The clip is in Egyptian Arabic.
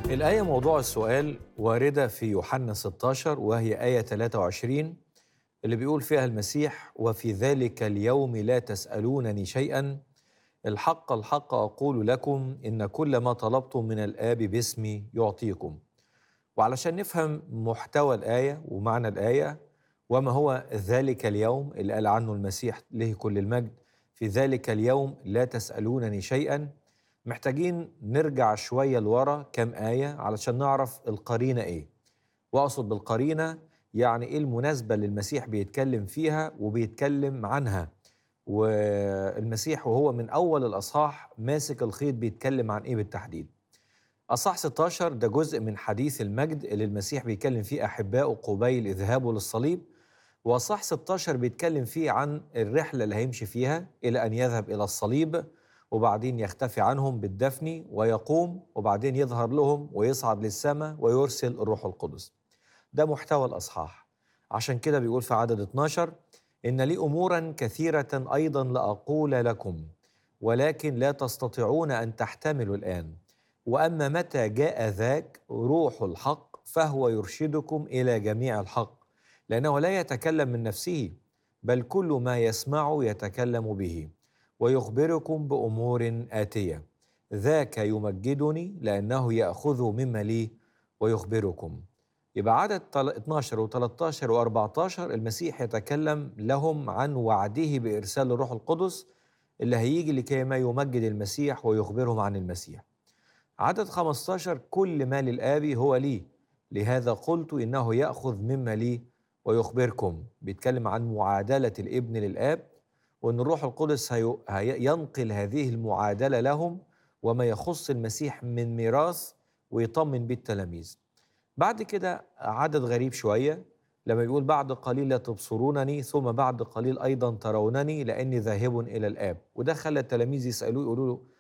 الآية موضوع السؤال واردة في يوحنا 16 وهي آية 23 اللي بيقول فيها المسيح وفي ذلك اليوم لا تسألونني شيئا الحق الحق أقول لكم إن كل ما طلبتم من الآب باسمي يعطيكم وعلشان نفهم محتوى الآية ومعنى الآية وما هو ذلك اليوم اللي قال عنه المسيح له كل المجد في ذلك اليوم لا تسألونني شيئا محتاجين نرجع شوية لورا كم آية علشان نعرف القرينة إيه وأقصد بالقرينة يعني إيه المناسبة اللي المسيح بيتكلم فيها وبيتكلم عنها والمسيح وهو من أول الأصحاح ماسك الخيط بيتكلم عن إيه بالتحديد أصح 16 ده جزء من حديث المجد اللي المسيح بيتكلم فيه أحبائه قبيل إذهابه للصليب وأصح 16 بيتكلم فيه عن الرحلة اللي هيمشي فيها إلى أن يذهب إلى الصليب وبعدين يختفي عنهم بالدفن ويقوم وبعدين يظهر لهم ويصعد للسماء ويرسل الروح القدس ده محتوى الأصحاح عشان كده بيقول في عدد 12 إن لي أمورا كثيرة أيضا لأقول لكم ولكن لا تستطيعون أن تحتملوا الآن وأما متى جاء ذاك روح الحق فهو يرشدكم إلى جميع الحق لأنه لا يتكلم من نفسه بل كل ما يسمع يتكلم به ويخبركم بأمور آتية ذاك يمجدني لأنه يأخذ مما لي ويخبركم يبقى عدد 12 و13 و14 المسيح يتكلم لهم عن وعده بإرسال الروح القدس اللي هيجي لكي ما يمجد المسيح ويخبرهم عن المسيح عدد 15 كل ما للآب هو لي لهذا قلت إنه يأخذ مما لي ويخبركم بيتكلم عن معادلة الابن للآب وأن الروح القدس ينقل هذه المعادلة لهم وما يخص المسيح من ميراث ويطمن بيه التلاميذ بعد كده عدد غريب شوية لما يقول بعد قليل لا تبصرونني ثم بعد قليل أيضا ترونني لأني ذاهب إلى الآب وده خلى التلاميذ يسألوه يقولوا له